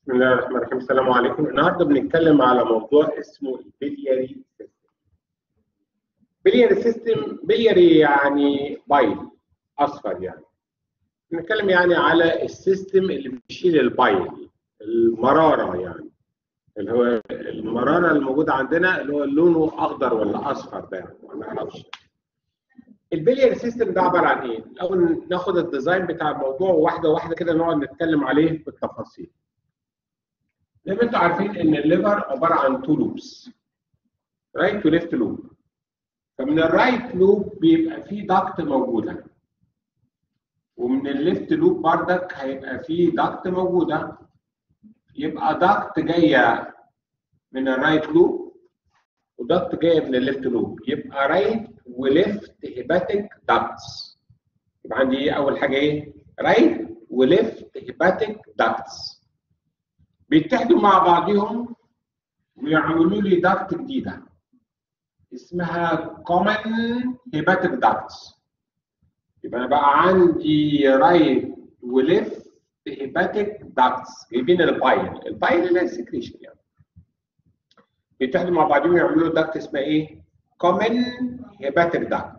بسم الله الرحمن الرحيم السلام عليكم النهارده بنتكلم على موضوع اسمه البلياري سيستم بلياري سيستم بلياري يعني بايل اصفر يعني بنتكلم يعني على السيستم اللي بيشيل البايل المراره يعني اللي هو المراره الموجوده عندنا اللي هو لونه اخضر ولا اصفر ده يعني ما نعرفش البلياري سيستم ده عباره عن ايه؟ الاول ناخد الديزاين بتاع الموضوع واحده واحده كده نقعد نتكلم عليه بالتفاصيل. زي ما انتم عارفين ان الليفر عباره عن تو لوبس رايت وليفت لوب فمن الرايت لوب بيبقى فيه داكت موجوده ومن الليفت لوب بردك هيبقى فيه داكت موجوده يبقى داكت جايه من الرايت لوب وداكت جايه من الليفت لوب يبقى رايت وليفت هيباتيك داكتس يبقى عندي ايه اول حاجه ايه رايت وليفت هيباتيك داكتس بيتحدوا مع بعضهم ويعملوا لي داكت جديده اسمها كومن هيباتيك داكتس يبقى انا بقى عندي رايت وليفت هيباتيك داكتس جايبين البايل البايل اللي هي السكريشن يعني بيتحدوا مع بعضهم ويعملوا داكت اسمها ايه؟ كومن هيباتيك داكت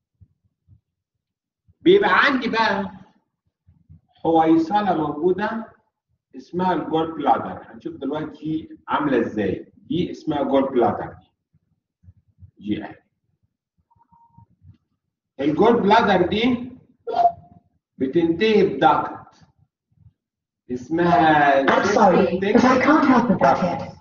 بيبقى عندي بقى حويصله موجوده اسمها الجول بلادر هنشوف دلوقتي عامله ازاي دي اسمها جول بلادر جي اهي الجول بلادر دي بتنتهي بدكت اسمها I'm sorry, but I can't help with that yet.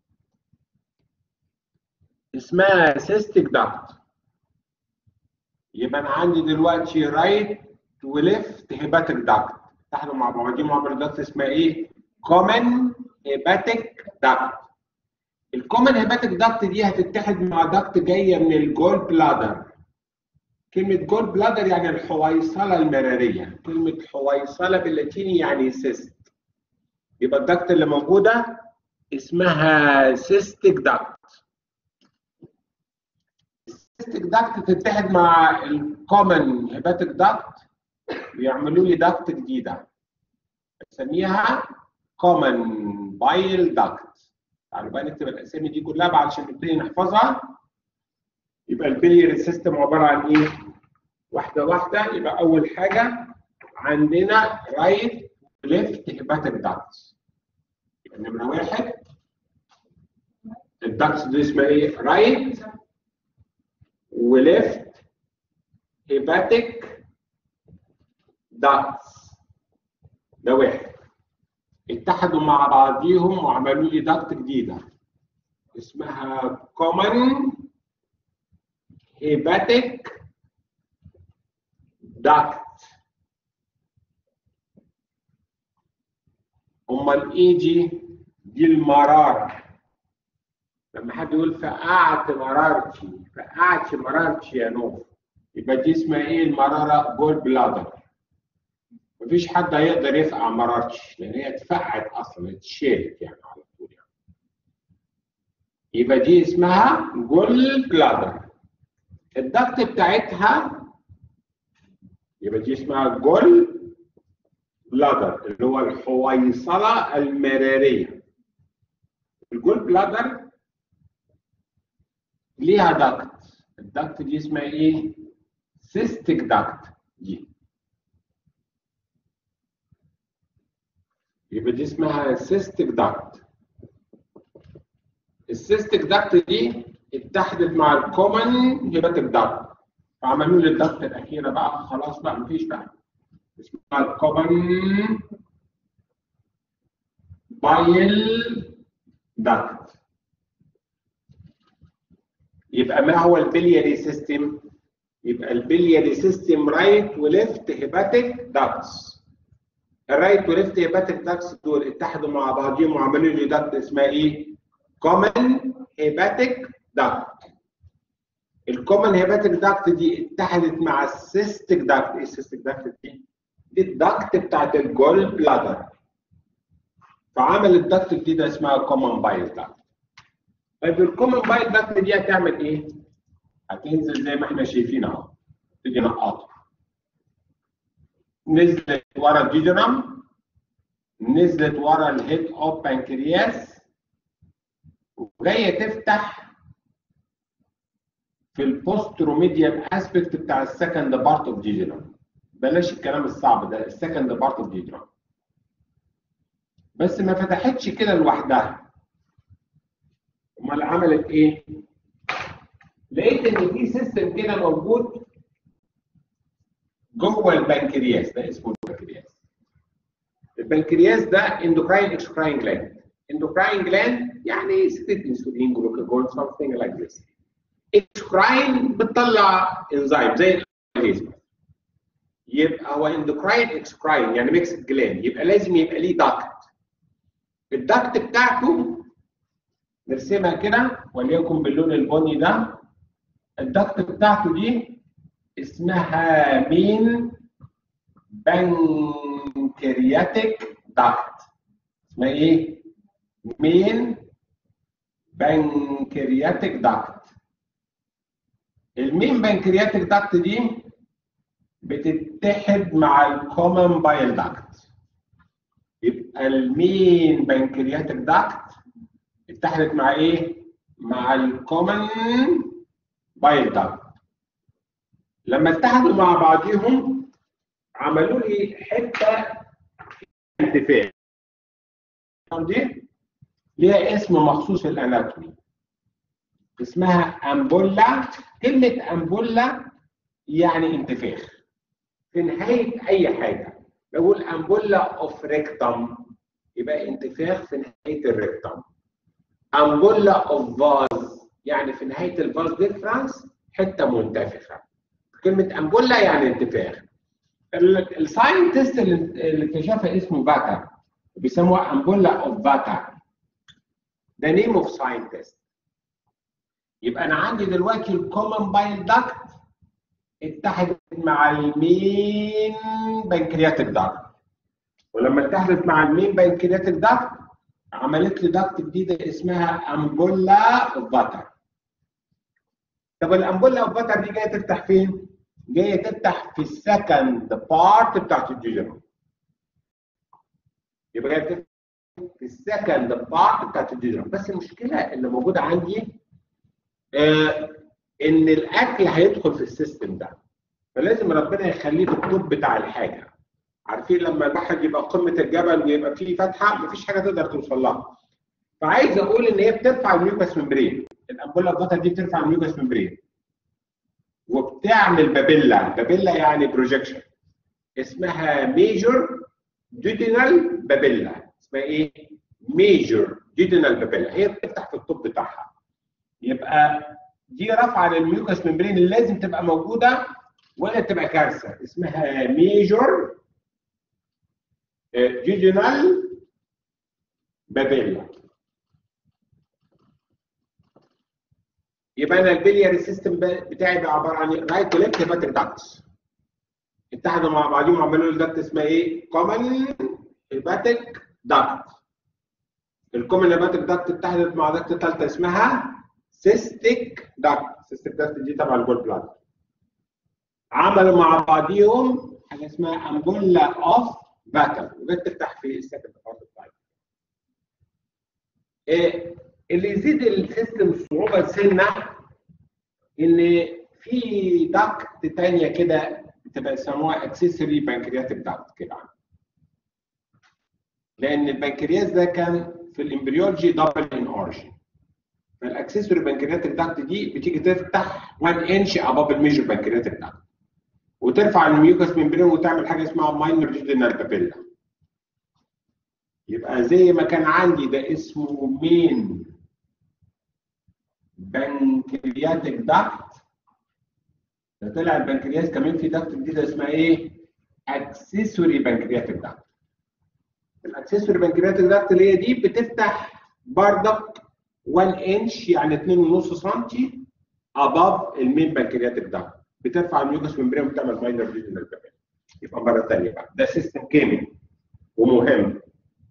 اسمها سيستيك داكت يبقى انا عندي دلوقتي رايت وليفت هيباتيك داكت تحدوا مع بعضهم مع بعض داكت اسمها ايه؟ كومن هيباتيك داكت الكومن هيباتيك داكت دي هتتحد مع داكت جايه من الجول بلادر كلمة جول بلادر يعني الحويصلة المرارية كلمة حويصلة باللاتيني يعني سيست يبقى الداكت اللي موجودة اسمها سيستيك داكت السيستيك داكت تتحد مع الكومن هيباتيك داكت بيعملوا لي داكت جديدة بسميها كومن بايل داكت تعالوا بقى نكتب الاسامي دي كلها بقى علشان نبتدي نحفظها يبقى البلياري سيستم عباره عن ايه؟ واحده واحده يبقى اول حاجه عندنا رايت ليفت هيباتيك داكتس يبقى نمره واحد الداكتس دي اسمها ايه؟ رايت وليفت هيباتيك داكتس ده واحد اتحدوا مع بعضيهم وعملوا لي داكت جديده اسمها كومن هيباتيك داكت امال ايه دي؟ دي المرار لما حد يقول فقعت مرارتي فقعت مرارتي يا نوف يبقى دي اسمها ايه المراره جول بلادر مفيش حد هيقدر يفقع مرارتي لان هي اتفقعت اصلا اتشالت يعني على طول يعني يبقى دي اسمها جول بلادر الضغط بتاعتها يبقى دي اسمها جول بلادر اللي هو الحويصله المراريه الجول بلادر ليها دكت الدكت دي اسمها ايه سيستيك دكت دي يبقى دي اسمها سيستيك دكت السيستيك دكت دي اتحدت مع الكومن هيباتيك دكت فعملوا لي الدكت الاخيره بقى خلاص بقى مفيش بقى اسمها الكومن بايل دكت يبقى ما هو البلياري سيستم؟ يبقى البلياري سيستم رايت وليفت هيباتيك داكتس الرايت وليفت هيباتيك داكتس دول اتحدوا مع بعضهم وعملوا لي داكت اسمها ايه؟ كومن هيباتيك داكت الكومن هيباتيك داكت دي اتحدت مع السيستيك داكت ايه السيستيك داكت دي؟ دي الداكت بتاعت الجول بلادر فعمل الداكت الجديده اسمها كومن بايل داكت طيب الكومن بايل داكت دي هتعمل ايه؟ هتنزل زي ما احنا شايفين اهو تيجي نقطها نزلت ورا الجيجرام نزلت ورا الهيد اوف بانكرياس وجايه تفتح في البوستروميديال اسبكت بتاع السكند بارت اوف جيجرام بلاش الكلام الصعب ده السكند بارت اوف جيجرام بس ما فتحتش كده لوحدها امال عملت ايه؟ لقيت ان في سيستم كده موجود جوه البنكرياس ده اسمه البنكرياس البنكرياس ده اندوكراين اكسكراين جلاند اندوكراين جلاند يعني سكريت انسولين جلوكاجون something like this اكسكراين بتطلع انزيم زي الاورجانيزم يبقى هو اندوكراين اكسكراين يعني ميكس جلاند يبقى لازم يبقى ليه داكت الداكت بتاعته نرسمها كده وليكن باللون البني ده الداكت بتاعته دي اسمها مين بنكرياتيك داكت اسمها ايه؟ مين بنكرياتيك داكت المين بنكرياتيك داكت دي بتتحد مع الكومن بايل داكت يبقى المين بنكرياتيك داكت اتحدت مع ايه؟ مع الكومن بايل داكت لما اتحدوا مع بعضهم عملوا لي حته انتفاع دي ليها اسم مخصوص في الاناتومي اسمها امبولا كلمه امبولا يعني انتفاخ في نهايه اي حاجه بقول امبولا اوف ريكتم يبقى انتفاخ في نهايه الريكتم امبولا اوف فاز يعني في نهايه الفاز ديفرنس حته منتفخه كلمه امبولا يعني انتفاخ الساينتست اللي اكتشفها اسمه باتا بيسموها امبولا اوف باتا ده نيم اوف ساينتست يبقى انا عندي دلوقتي الكومن بايل داكت اتحدت مع المين بنكرياتيك داكت ولما اتحدت مع المين بنكرياتيك داكت عملت لي داكت جديده اسمها امبولا اوف باتا طب الامبولا اوف باتا دي جايه تفتح فين؟ جايه تفتح في السكند بارت بتاعت الجيجرام يبقى جايه تفتح في السكند بارت بتاعت الجيجرام بس المشكله اللي موجوده عندي آه ان الاكل هيدخل في السيستم ده فلازم ربنا يخليه في الطب بتاع الحاجه عارفين لما الواحد يبقى قمه الجبل ويبقى فيه فتحه مفيش حاجه تقدر توصل لها فعايز اقول ان هي بترفع الميوكس ممبرين الامبولا البطل دي بترفع الميوكس ممبرين وبتعمل بابيلا بابيلا يعني بروجكشن اسمها ميجور جيدينال بابيلا اسمها ايه ميجور جيدينال بابيلا هي بتفتح في الطب بتاعها يبقى دي رفعه للميوكس ممبرين اللي لازم تبقى موجوده ولا تبقى كارثه اسمها ميجور جيجينال بابيلا يبقى انا البلياري سيستم بتاعي بقى عباره عن رايت وليفت هيباتيك داكتس اتحدوا مع بعضهم وعملوا لي داكت اسمها ايه؟ كومن هيباتيك داكت الكومن هيباتيك داكت اتحدت مع داكت ثالثه اسمها سيستيك داكت سيستيك داكت دي تبع الجول بلاد عملوا مع بعضهم حاجه اسمها امبولا اوف باتل وجت تفتح في السكند بارت بتاعتها إيه اللي يزيد السيستم صعوبه سنه ان في داكت ثانيه كده بتبقى يسموها اكسسوري بنكرياتيك داكت كده لان البنكرياس ده كان في الامبريولوجي دبل ان اورجن فالاكسسوري بنكرياتيك داكت دي بتيجي تفتح 1 انش اباب الميجر بنكرياتيك داكت وترفع الميوكس ممبرين وتعمل حاجه اسمها ماينر جيدينال بابيلا يبقى زي ما كان عندي ده اسمه مين بنكرياتيك داكت ده طلع البنكرياس كمان في داكت جديده اسمها ايه؟ اكسسوري بنكرياتيك داكت الاكسسوري بنكرياتيك داكت اللي هي دي بتفتح بردك 1 انش يعني 2.5 سم اباف المين بنكرياتيك داكت بترفع الميوكس ممبرين وبتعمل ماينر ريجنال بابيلا يبقى مره ثانيه بقى ده سيستم كامل ومهم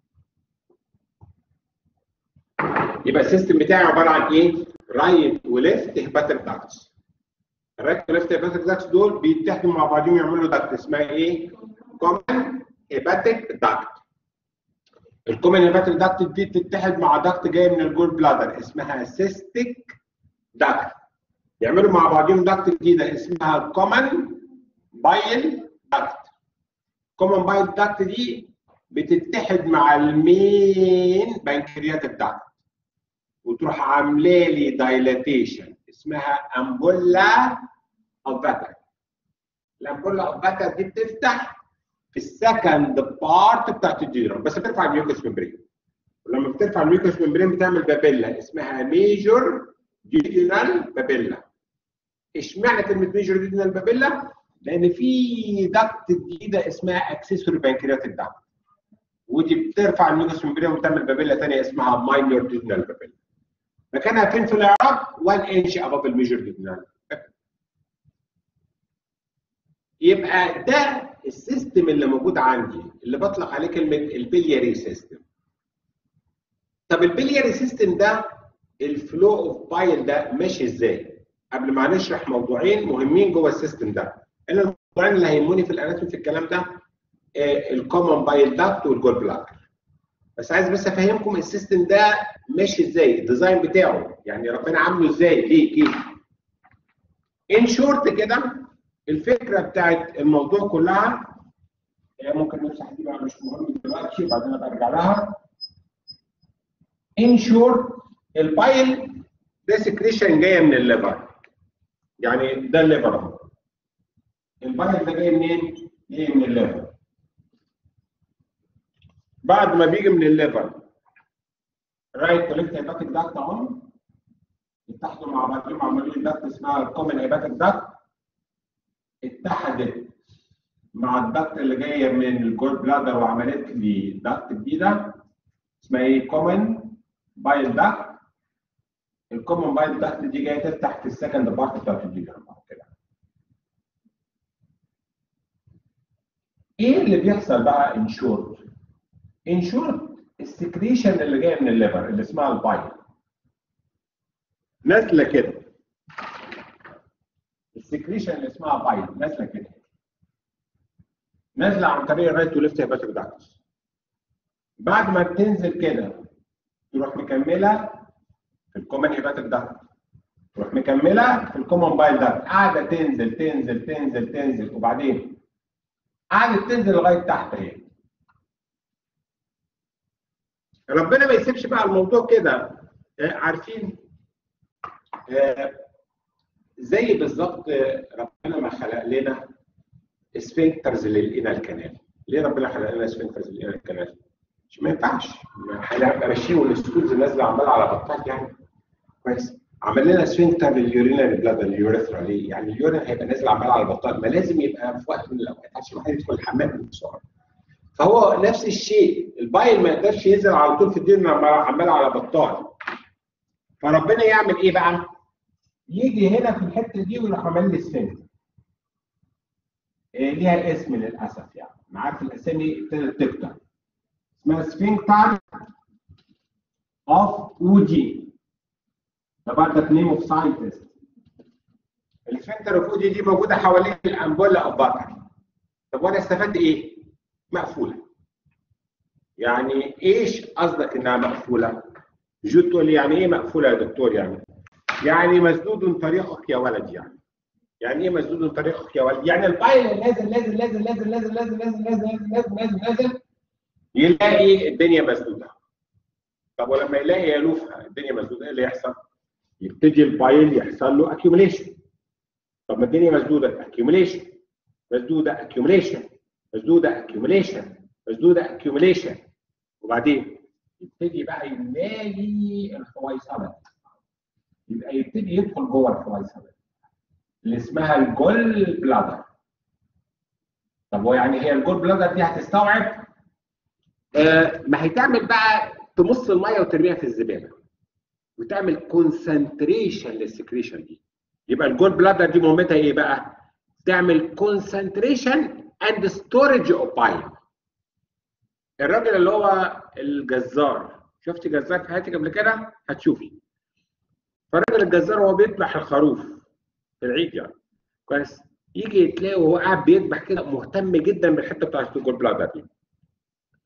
يبقى السيستم بتاعي عباره عن ايه؟ رايت وليفت هيباتيك داكتس الرايت وليفت هيباتيك داكتس دول بيتحدوا مع بعضهم يعملوا داكت اسمها ايه؟ كومن هيباتيك داكت الكومن هيباتيك داكت دي تتحد مع داكت جاي من الجول بلادر اسمها سيستيك داكت يعملوا مع بعضهم داكت جديده اسمها كومن بايل داكت كومن بايل داكت دي بتتحد مع المين بنكرياتيك داكت وتروح عامله لي دايلاتيشن اسمها امبولا اوف باتر الامبولا اوف باتر دي بتفتح في السكند بارت بتاعت الجدران بس بترفع الميوكس ممبرين ولما بترفع الميوكس ممبرين بتعمل بابيلا اسمها ميجور جيدينال بابيلا اشمعنى كلمه ميجور جيدينال بابيلا؟ لان في دكت جديده اسمها اكسسوري بانكرياتيك دكت ودي بترفع الميوكس ممبرين وبتعمل بابيلا ثانيه اسمها ماينور جيدينال بابيلا مكانها فين في الاعراب؟ 1 انش ابove الميجور جيدينال يبقى ده السيستم اللي موجود عندي اللي بطلق عليه كلمه البلياري سيستم طب البلياري سيستم ده الفلو اوف بايل ده ماشي ازاي قبل ما نشرح موضوعين مهمين جوه السيستم ده انا الموضوعين اللي هيهموني في الاناتومي في الكلام ده الكومن بايل داكت والجول بلاك بس عايز بس افهمكم السيستم ده ماشي ازاي الديزاين بتاعه يعني ربنا عامله ازاي ليه كيف ان شورت كده الفكره بتاعت الموضوع كلها ممكن نمسح دي بقى مش مهم دلوقتي بعدين برجع لها ان شورت البايل ده سكريشن جايه من الليفر يعني ده الليفر اهو البايل ده جاي منين؟ جاي من الليفر بعد ما بيجي من الليفر رايت كوليكت هيباتيك داكت اهو اتحدوا مع بعضهم عمليه داكت اسمها الكومن هيباتيك داكت اتحدت مع الدكت اللي جايه من الجول بلادر وعملت لي دكت جديده اسمها ايه؟ كومن بايل دكت الكومن بايل دكت دي جايه تفتح في السكند بارت بتاعت الجيجرام كده ايه اللي بيحصل بقى ان شورت؟ ان شورت السكريشن اللي جايه من الليفر اللي اسمها البايل نازله كده السكريشن اللي اسمها بايل نازله كده نازله عن طريق الرايت وليفت هيباتيك داكتس بعد ما بتنزل كده تروح مكمله في الكومن هيباتيك داكت تروح مكمله في الكومن بايل داكت قاعده تنزل تنزل تنزل تنزل وبعدين قعدت تنزل لغايه تحت اهي ربنا ما يسيبش بقى الموضوع كده عارفين آه زي بالظبط ربنا ما خلق لنا سفنكترز للانال كانال ليه ربنا خلق لنا سفنكترز للانال كانال مش ما ينفعش هنبقى ماشيين والسكولز نازله عماله على بطال يعني كويس عمل لنا سفنكتر لليورينال بلاد اليوريثرا ليه؟ يعني اليورين هيبقى نازل عمال على البطال ما لازم يبقى في وقت من الاوقات عشان الواحد يدخل الحمام بسرعه فهو نفس الشيء البايل ما يقدرش ينزل على طول في الدين عمال على بطال فربنا يعمل ايه بقى؟ يجي هنا في الحته دي ويروح عامل لي سفنكتر إيه ليها اسم للاسف يعني انا عارف الاسامي ابتدت تكتر اسمها سفنكتر اوف اوجي ده برضه نيم اوف ساينتست السفنكتر اوف اوجي دي موجوده حوالين الامبولا اوف باتر طب وانا استفدت ايه؟ مقفوله يعني ايش قصدك انها مقفوله؟ جو تقول لي يعني ايه مقفوله يا دكتور يعني؟ يعني مسدود طريقك يا ولد يعني يعني ايه مسدود طريقك يا ولد؟ يعني البايل نازل نازل نازل نازل نازل نازل نازل نازل نازل نازل نازل يلاقي الدنيا مسدوده. طب ولما يلاقي يلوفها الدنيا مسدوده ايه اللي يحصل؟ يبتدي البايل يحصل له اكيوميليشن. طب ما الدنيا مسدوده اكيوميليشن مسدوده اكيوميليشن مسدوده اكيوميليشن مسدوده اكيوميليشن وبعدين يبتدي بقى يمالي الحويصله يبقى يبتدي يدخل جوه الحويصله اللي اسمها الجول بلادر طب ويعني هي الجول بلادر دي هتستوعب آه ما هتعمل بقى تمص الميه وترميها في الزباله وتعمل كونسنتريشن للسكريشن دي يبقى الجول بلادر دي مهمتها ايه بقى؟ تعمل كونسنتريشن اند ستورج اوف بايل الراجل اللي هو الجزار شفت جزار في حياتك قبل كده؟ هتشوفي فالراجل الجزار وهو بيذبح الخروف في العيد يعني كويس يجي تلاقيه وهو قاعد بيذبح كده مهتم جدا بالحته بتاعت الجول بلادر دي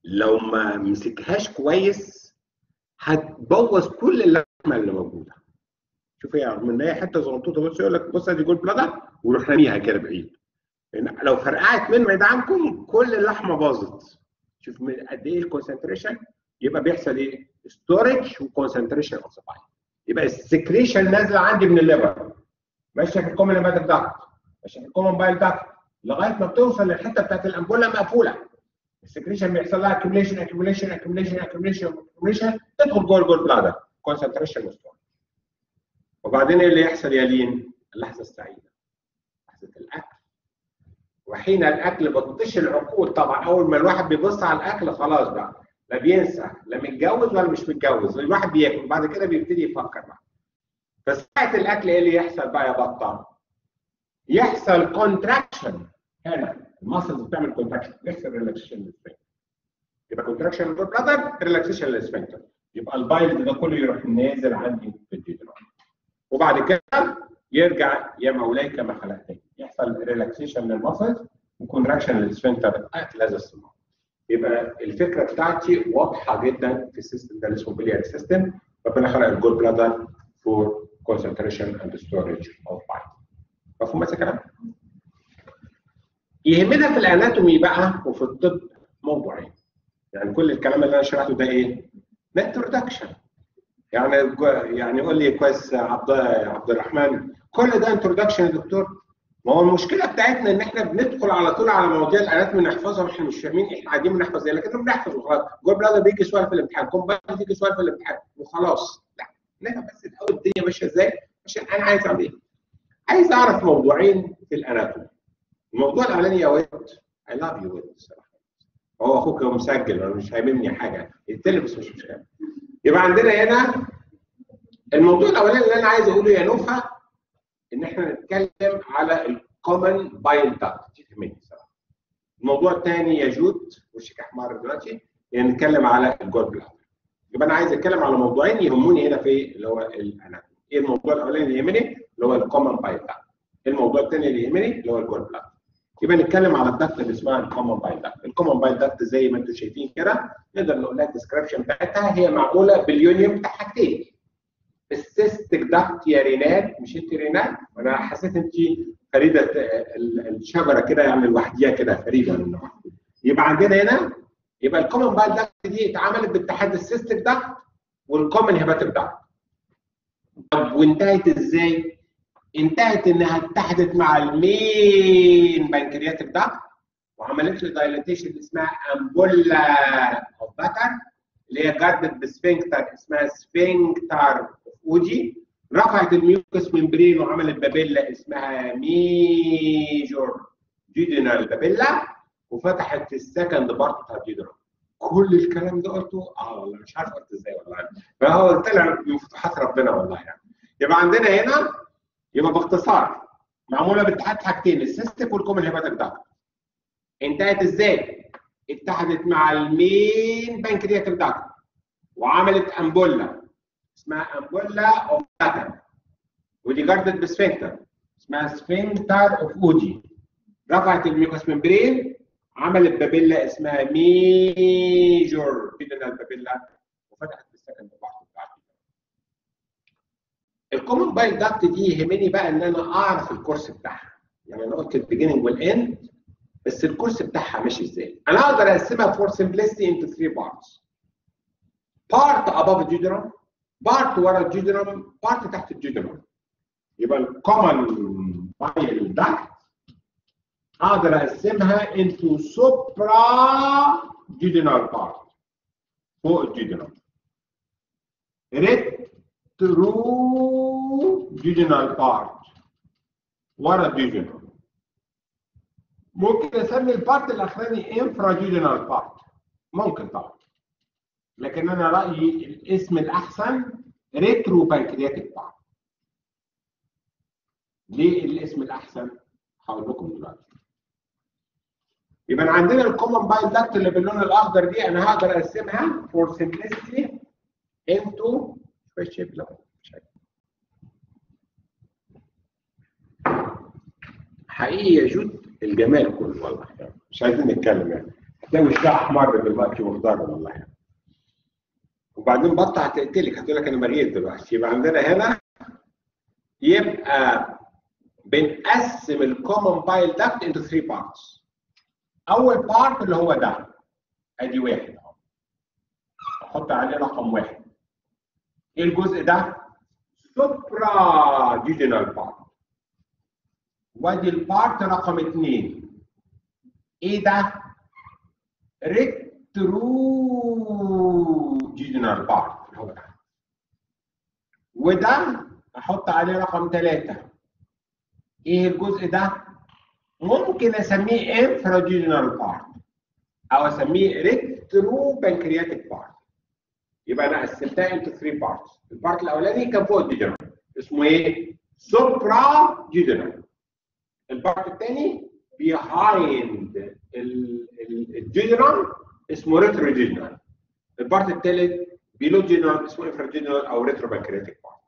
لو ما مسكهاش كويس هتبوظ كل اللحمه اللي موجوده شوف هي رغم ان هي حته زغنطوطه بص يقول لك بص ادي جول بلادر ويروح راميها كده بعيد لان لو فرقعت من بعيد عنكم كل اللحمه باظت شوف من قد ايه الكونسنتريشن يبقى بيحصل ايه؟ ستورج وكونسنتريشن اوف سبلاي يبقى السكريشن نازله عندي من الليفر ماشيه في الكومن بايل داكت ماشيه في الكومن بايل داكت لغايه ما بتوصل للحته بتاعت الامبوله مقفوله السكريشن بيحصل لها اكيوميشن اكيوميشن اكيوميشن اكيوميشن اكيوميشن تدخل جوه الجول بلادر كونسنتريشن وستورج وبعدين ايه اللي يحصل يا لين؟ اللحظه السعيده لحظه الاكل وحين الاكل بتطش العقول طبعا اول ما الواحد بيبص على الاكل خلاص بقى لا بينسى لا متجوز ولا مش متجوز الواحد بياكل بعد كده بيبتدي يفكر بقى فساعه الاكل ايه اللي يحصل بقى يا بطل؟ يحصل كونتراكشن هنا الماسلز بتعمل كونتراكشن يحصل ريلاكسيشن للسفنكتر يبقى كونتراكشن للبلادر ريلاكسيشن للسفنكتر يبقى البايل ده كله يروح نازل عندي في الجدران وبعد كده يرجع يا مولاي كما خلقتني يحصل ريلاكسيشن للماسلز وكونتراكشن للسفنكتر اكل هذا الصمام يبقى الفكره بتاعتي واضحه جدا في السيستم ده اللي اسمه بلياري سيستم ربنا خلق الجول بلادر فور concentration and storage of bile مفهوم بس الكلام؟ يهمنا في الاناتومي بقى وفي الطب موضوعين يعني كل الكلام اللي انا شرحته ده ايه؟ ده انترودكشن يعني يعني قول لي كويس عبد عبد الرحمن كل ده انترودكشن يا دكتور ما هو المشكله بتاعتنا ان احنا بندخل على طول على مواضيع الاناتومي نحفظها واحنا مش فاهمين احنا قاعدين بنحفظ زي لكن بنحفظ وخلاص جول بلادر بيجي سؤال في الامتحان كوم بيجي سؤال في الامتحان وخلاص لا لا بس الاول الدنيا ماشيه ازاي عشان انا عايز اعمل ايه؟ عايز اعرف موضوعين في الاناتومي الموضوع الاولاني يا ولد اي لاف يو ولد الصراحه هو اخوك هو مسجل انا مش هيممني حاجه يتكلم بس مش مشكله يبقى عندنا هنا الموضوع الاولاني اللي انا عايز اقوله يا نوفا ان احنا نتكلم على الكومن بايل داكت يهمني الصراحه الموضوع الثاني يا جود وشك احمر دلوقتي يعني نتكلم على الجول بلاد يبقى انا عايز اتكلم على موضوعين يهموني هنا في اللي هو الاناتومي ايه الموضوع الاولاني اللي يهمني اللي هو الكومن بايل داكت الموضوع الثاني اللي يهمني اللي هو الجول بلاد يبقى نتكلم على الدكت اللي اسمها الكومن بايل داكت الكومن بايل داكت زي ما انتم شايفين كده نقدر نقول لها الديسكربشن بتاعتها هي معموله باليونيوم بتاع حاجتين السيستك داكت يا رينات مش انت رينات انا حسيت انت فريده الشجره كده يعني لوحديها كده فريده من نوعها يبقى عندنا هنا يبقى الكومن بايل داكت دي اتعملت باتحاد السيستك داكت والكومن هيباتيك داكت طب وانتهت ازاي؟ انتهت انها اتحدت مع المين بنكرياتيك داكت وعملت له دايليتيشن اسمها امبولا اوف باتر اللي هي جاردد بسفنكتر اسمها سفنكتر اوجي رفعت الميوكس ممبرين وعملت بابيلا اسمها ميجور جيدينال بابيلا وفتحت السكند بارت بتاع الجيدرا كل الكلام ده قلته اه والله مش عارف قلت ازاي والله فهو طلع من فتوحات ربنا والله يعني يبقى عندنا هنا يبقى باختصار معموله باتحاد حاجتين السيستك والكومن هيباتيك داكت انتهت ازاي؟ اتحدت مع المين بنكرياتيك داكت وعملت امبولا اسمها امبولا اوف باتن ودي جاردد بسفنكتر اسمها سفنكتر اوف اوجي رفعت الميوكس ممبرين عملت بابيلا اسمها ميجور فيدنال بابيلا وفتحت السكند بارت بتاعتي الكومن بايل داكت دي يهمني بقى ان انا اعرف الكورس بتاعها يعني انا قلت البيجيننج والاند بس الكورس بتاعها ماشي ازاي انا اقدر اقسمها فور سمبلستي انتو 3 بارتس بارت اباف الجدران بارت ورا الجدران بارت تحت الجدران يبقى الكومن بايل داكت اقدر اقسمها انتو سوبرا جدران بارت فوق الجدران ريترو جدران بارت ورا الجدران ممكن اسمي البارت الاخراني انفرا جدران بارت ممكن طبعا لكن انا رايي الاسم الاحسن ريترو بانكرياتيك بارت ليه الاسم الاحسن هقول لكم دلوقتي يبقى عندنا الكومن بايل داكت اللي باللون الاخضر دي انا هقدر اقسمها فور سمبلستي انتو شويه شيب لو حقيقي يا جود الجمال كله والله يعني مش عايزين نتكلم يعني هتلاقي وشها احمر دلوقتي وخضر والله يعني. وبعدين بطه هتقتلك هتقول لك انا مريض دلوقتي يبقى عندنا هنا يبقى بنقسم الكومن بايل داكت انتو 3 بارتس اول بارت اللي هو ده ادي واحد اهو احط عليه رقم واحد ايه الجزء ده؟ سوبرا ديجينال بارت وادي البارت رقم اثنين ايه ده؟ ريترو ديجينال بارت اللي هو ده وده احط عليه رقم ثلاثة ايه الجزء ده؟ ممكن اسميه انفراجينال بارت او اسميه ريترو بنكرياتيك بارت يبقى انا قسمتها انتو 3 بارتس البارت الاولاني كان فوق الديجنال اسمه ايه؟ سوبرا ديجنال البارت الثاني بيهايند الديجنال اسمه ريترو ديجنال البارت الثالث بيلو ديجنال اسمه انفراجينال او ريترو بنكرياتيك بارت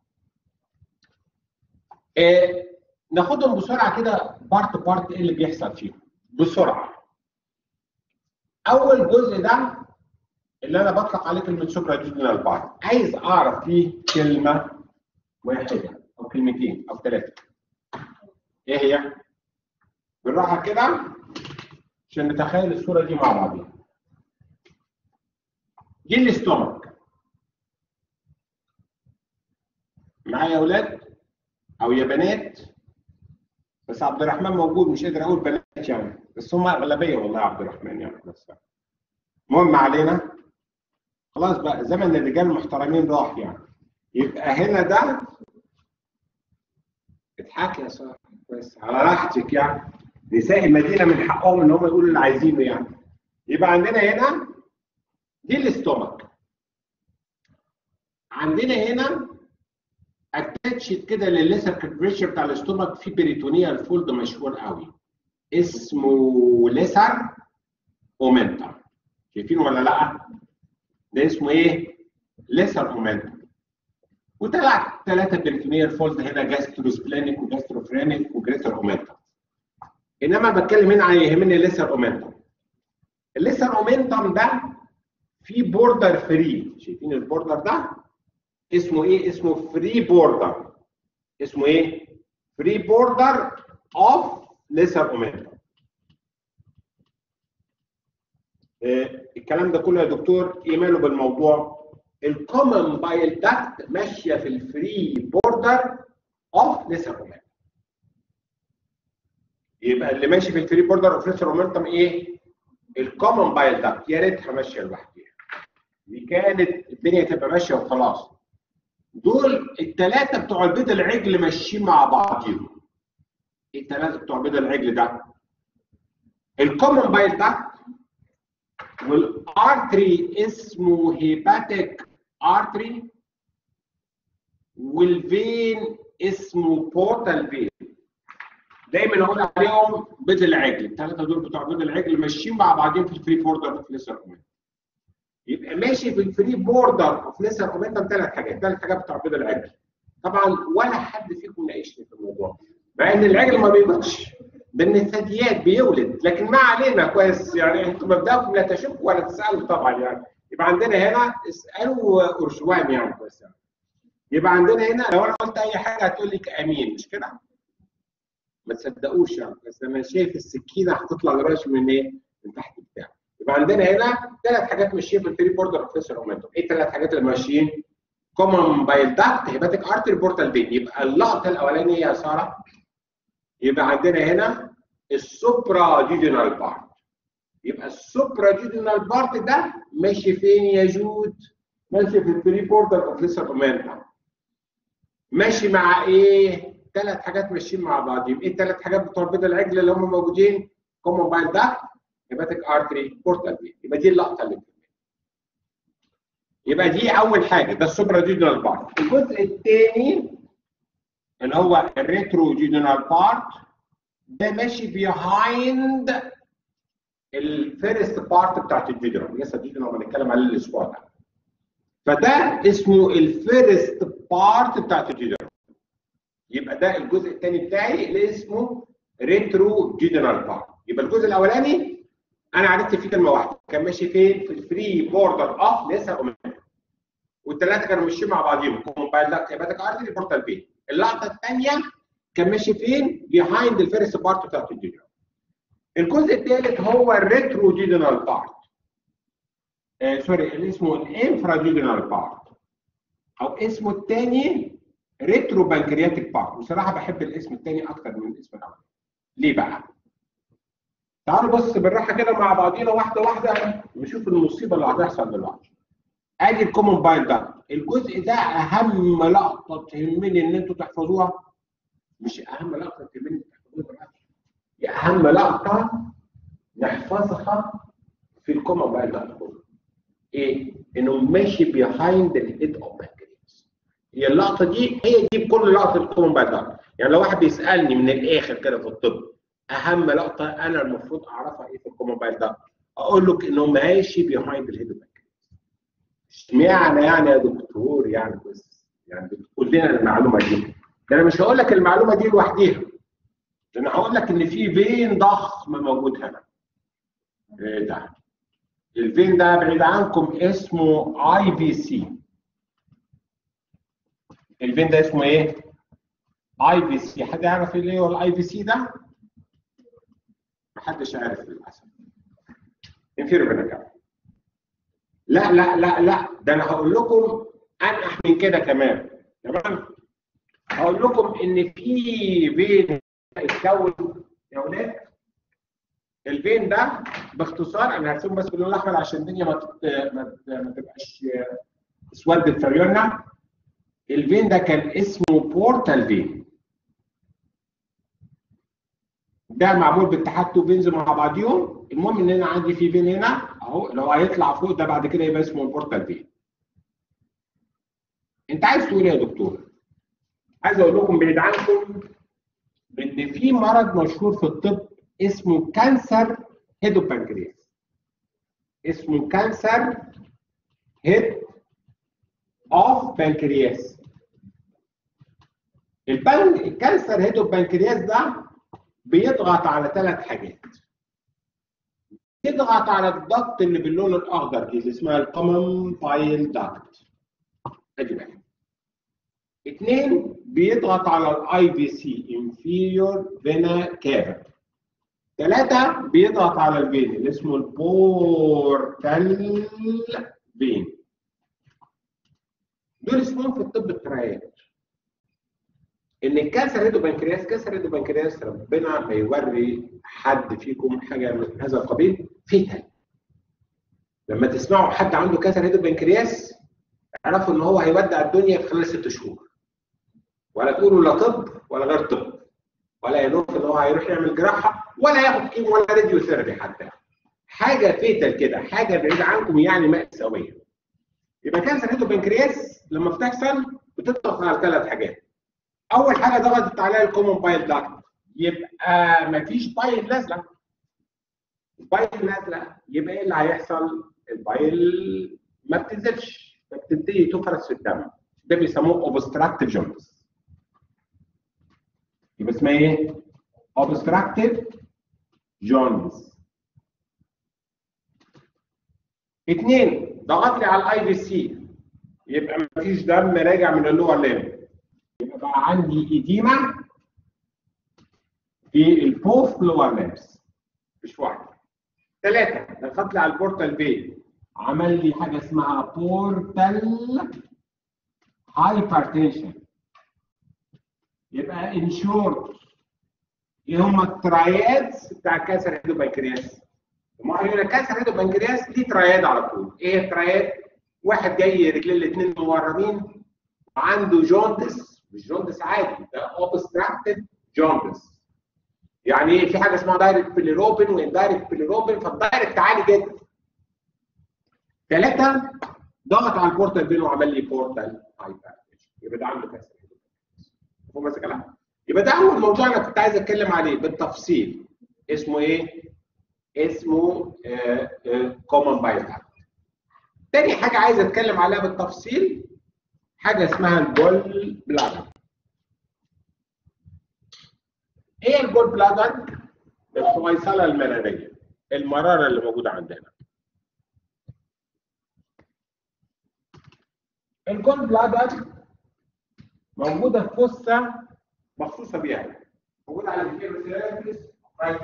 آه ناخدهم بسرعه كده بارت بارت ايه اللي بيحصل فيهم بسرعه اول جزء ده اللي انا بطلق عليه كلمه سوبرا ديجنال بارت عايز اعرف فيه كلمه واحده او كلمتين او ثلاثه ايه هي بالراحه كده عشان نتخيل الصوره دي مع بعضيها دي الاستومك معايا يا اولاد او يا بنات بس عبد الرحمن موجود مش قادر اقول بنات يعني بس هم اغلبيه والله يا عبد الرحمن يعني بس المهم علينا خلاص بقى زمن الرجال المحترمين راح يعني يبقى هنا ده اضحكي يا ساره بس على راحتك يعني نساء المدينه من حقهم ان هم يقولوا اللي عايزينه يعني يبقى عندنا هنا دي الاستومك عندنا هنا اتاتشد كده للليسر كرفيشر بتاع الاستومك في بريتونيال فولد مشهور قوي اسمه ليسر اومنتم شايفين ولا لا؟ ده اسمه ايه؟ ليسر اومنتم وطلع ثلاثه بريتونيال فولد هنا جاستروسبلانيك وجاستروفرينيك وجريتر اومنتم انما بتكلم هنا عن يهمني الليسر اومنتم الليسر اومنتم ده في بوردر فري شايفين البوردر ده اسمه ايه اسمه فري بوردر اسمه ايه فري بوردر اوف ليسر اومنتم إيه الكلام ده كله يا دكتور ايه ماله بالموضوع الكومن بايل داكت ماشيه في الفري بوردر اوف ليسر اومنتم يبقى اللي ماشي في الفري بوردر اوف ليسر اومنتم ايه الكومن بايل داكت يا ريتها ماشيه لوحدها دي كانت الدنيا تبقى ماشيه وخلاص دول الثلاثه بتوع البيض العجل ماشيين مع بعضيهم ايه الثلاثه بتوع بيض العجل ده الكومن بايل داكت والارتري اسمه هيباتيك ارتري والفين اسمه بورتال فين دايما اقول عليهم بيض العجل الثلاثه دول بتوع بيض العجل ماشيين مع بعضهم في الفري بوردر اوف ليسر كومنت يبقى ماشي في الفري بوردر اوف ليسر كومنت ثلاث حاجات ثلاث حاجات بتوع بيض العجل طبعا ولا حد فيكم ناقشني في الموضوع مع ان العجل ما بيبيضش بان الثدييات بيولد لكن ما علينا كويس يعني انتم مبداكم لا تشكوا ولا تسالوا طبعا يعني يبقى عندنا هنا اسالوا ارجوان يعني كويس يعني. يبقى عندنا هنا لو انا قلت اي حاجه هتقول لك امين مش كده؟ ما تصدقوش يعني بس انا شايف السكينه هتطلع لراسي من ايه؟ من تحت بتاعه يبقى عندنا هنا ثلاث حاجات ماشيين في الفري بوردر اوف ليسر اومنتوم ايه الثلاث حاجات اللي ماشيين؟ كومن بايل داكت هيباتيك ارتري بورتال فين يبقى اللقطه الاولانيه يا ساره يبقى عندنا هنا السوبرا ديجينال بارت يبقى السوبرا ديجينال بارت ده ماشي فين يا جود؟ ماشي في الفري بوردر اوف ليسر اومنتوم ماشي مع ايه؟ ثلاث حاجات ماشيين مع بعض يبقى ايه الثلاث حاجات بتوع بيض العجل اللي هم موجودين؟ كومن بايل داكت هيباتيك ارتري بورتال فين يبقى دي اللقطه اللي يبقى دي اول حاجه ده السوبرا ديجينال بارت الجزء الثاني اللي هو الريترو ديجينال بارت ده ماشي بيهايند الفيرست بارت بتاعت الديجينال لسه الديجينال بنتكلم عليه الاسبوع ده فده اسمه الفيرست بارت بتاعت الديجينال يبقى ده الجزء الثاني بتاعي اللي اسمه ريترو ديجينال بارت يبقى الجزء الاولاني انا عرفت في كلمه واحده كان ماشي فين في الفري بوردر اوف لسه اوميجا والثلاثه كانوا ماشيين مع بعضيهم كومبايل داكت هيباتيك ارتري بورتال فين اللقطه الثانيه كان ماشي فين بيهايند الفيرست بارت بتاعت الديودينال الجزء الثالث هو الريترو ديودينال بارت آه سوري اللي اسمه الانفرا ديودينال بارت او اسمه الثاني ريترو بانكرياتيك بارت بصراحه بحب الاسم الثاني اكتر من الاسم الاول ليه بقى تعالوا بص بالراحه كده مع بعضينا واحده واحده نشوف المصيبه اللي هتحصل دلوقتي ادي الكومن بايل ده الجزء ده اهم لقطه تهمني ان انتوا تحفظوها مش اهم لقطه تهمني تحفظوها دلوقتي هي اهم لقطه نحفظها في الكومن بايل ده ايه؟ انه ماشي بيهايند الهيد اوف بانكرياس هي اللقطه دي هي دي بكل لقطه الكومن بايل ده يعني لو واحد بيسالني من الاخر كده في الطب اهم لقطه انا المفروض اعرفها ايه في الكومن بايل ده اقول لك انه ماشي بيهايند الهيد اوف اشمعنى يعني يا دكتور يعني بس يعني بتقول لنا المعلومه دي ده انا مش هقول لك المعلومه دي لوحديها ده انا هقول لك ان في فين ضخم موجود هنا ايه ده الفين ده بعيد عنكم اسمه اي في سي الفين ده اسمه ايه اي في سي حد يعرف ايه هو الاي في سي ده محدش عارف للاسف انفيرو فينا لا لا لا لا ده انا هقول لكم انقح من كده كمان تمام هقول لكم ان في فين اتكون يا ولاد الفين ده باختصار انا هرسمه بس باللون الاحمر عشان الدنيا ما تت... ما, ت... ما تبقاش اسود في عيوننا الفين ده كان اسمه بورتال فين ده معمول باتحاد تو فينز مع بعضيهم المهم ان انا عندي في فين هنا اهو لو هيطلع فوق ده بعد كده يبقى اسمه البورتال فين انت عايز تقول ايه يا دكتور عايز اقول لكم بعيد عنكم ان في مرض مشهور في الطب اسمه كانسر هيدو بانكرياس اسمه كانسر هيد اوف بانكرياس البن... الكانسر هيدو بانكرياس ده بيضغط على ثلاث حاجات يضغط على الضغط اللي باللون الاخضر دي اللي اسمها الكومن بايل داكت ادي بقى اثنين بيضغط على الاي في سي انفيريور فينا كافا ثلاثة بيضغط على الفين اللي اسمه البورتال فين دول اسمهم في الطب الترايات ان الكانسر هيدو بنكرياس كانسر هيدو بنكرياس ربنا ما يوري حد فيكم حاجه من هذا القبيل فيتال لما تسمعوا حد عنده كانسر هيدو بنكرياس اعرفوا ان هو هيودع الدنيا في خلال ست شهور ولا تقولوا لا طب ولا غير طب ولا ينوف ان هو هيروح يعمل جراحه ولا ياخد كيمو ولا راديو ثيرابي حتى حاجه فيتال كده حاجه بعيده عنكم يعني مأساويه يبقى كانسر هيدو بنكرياس لما بتحصل بتضغط على ثلاث حاجات اول حاجه ضغطت عليها الكومون بايل داكت يبقى مفيش بايل نازله البايل نازله يبقى ايه اللي هيحصل البايل ما بتنزلش فبتبتدي تفرز في الدم ده بيسموه اوبستراكتيف جوندس يبقى اسمها ايه اوبستراكتيف جوندس اثنين ضغط لي على الاي في سي يبقى مفيش دم راجع من اللور ليمب يبقى بقى عندي ايديما في البوث لور ليمبس مش واحده ثلاثه ضغط لي على البورتال فين عمل لي حاجه اسمها بورتال هايبرتنشن يبقى ان شورت ايه هم الترايادز بتاع كانسر هيدو بنكرياس؟ ما هي كانسر هيدو بنكرياس دي تراياد على طول ايه التراياد؟ واحد جاي رجلين الاثنين مورمين عنده جوندس مش جوندس عادي ده اوبستراكتد جوندس يعني ايه في حاجه اسمها دايركت بيليروبين واندايركت بيليروبين فالدايركت عالي جدا ثلاثه ضغط على البورتال بين وعمل لي بورتال هايبرتنشن يبقى ده عنده كانسر مفهوم هذا الكلام؟ يبقى ده اول موضوع انا كنت عايز اتكلم عليه بالتفصيل اسمه ايه؟ اسمه كومن بايل تاني حاجه عايز اتكلم عليها بالتفصيل حاجه اسمها الجول بلادر ايه الجول بلادر؟ الحويصله المراريه المراره اللي موجوده عندنا الجول بلادر موجوده في فصه مخصوصه بيها موجوده على الفيروسيرفيس رايت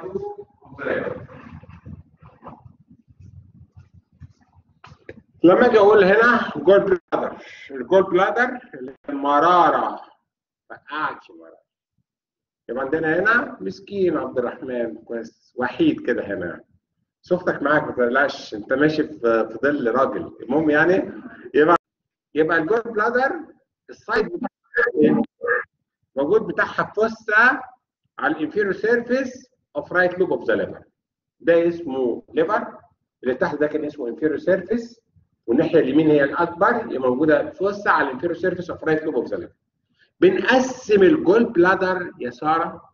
لما اجي اقول هنا جول بلادر الجول بلادر اللي هي المراره فقعتش مراره يبقى عندنا هنا مسكين عبد الرحمن كويس وحيد كده هنا شفتك معاك ما تقلقش انت ماشي في في ظل راجل المهم يعني يبقى يبقى الجول بلادر السايد بتاعها موجود بتاعها فوسا على الانفيريور سيرفيس اوف رايت لوب اوف ذا ليفر ده اسمه ليفر اللي تحت ده كان اسمه انفيريور سيرفيس والناحيه اليمين هي الاكبر اللي موجوده فوسا على الانفيريور سيرفيس اوف رايت لوب اوف ذا ليفر بنقسم الجول بلادر يا ساره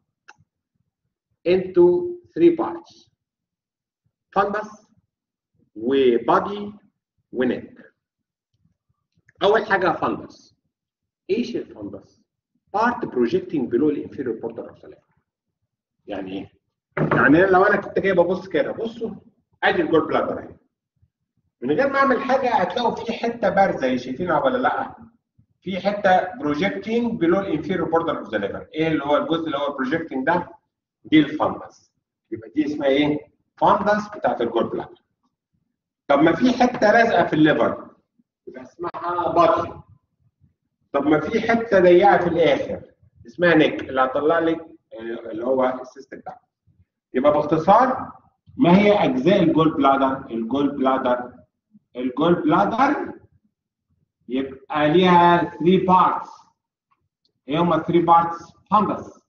into three parts فندس وبادي ونك اول حاجه فندس ايش الفندس بارت بروجيكتنج بلو الانفيريور بوردر اوف ذا يعني ايه يعني لو انا كنت جاي ببص كده بصوا ادي الجول بلادر اهي من غير ما اعمل حاجه هتلاقوا في حته بارزه شايفينها ولا لا في حته بروجيكتنج بلو الانفيريور بوردر اوف ذا ليفر ايه اللي هو الجزء اللي هو بروجيكتنج ده دي الفندس يبقى دي اسمها ايه فندس بتاعت الجول بلادر طب ما في حته لازقه في الليفر يبقى اسمها بادي طب ما في حته ضيقه في الاخر اسمها نيك اللي هطلع لك اللي هو السيستم ده يبقى باختصار ما هي اجزاء الجول بلادر الجول بلادر الجول بلادر يبقى ليها 3 بارتس ايه هما 3 بارتس فندس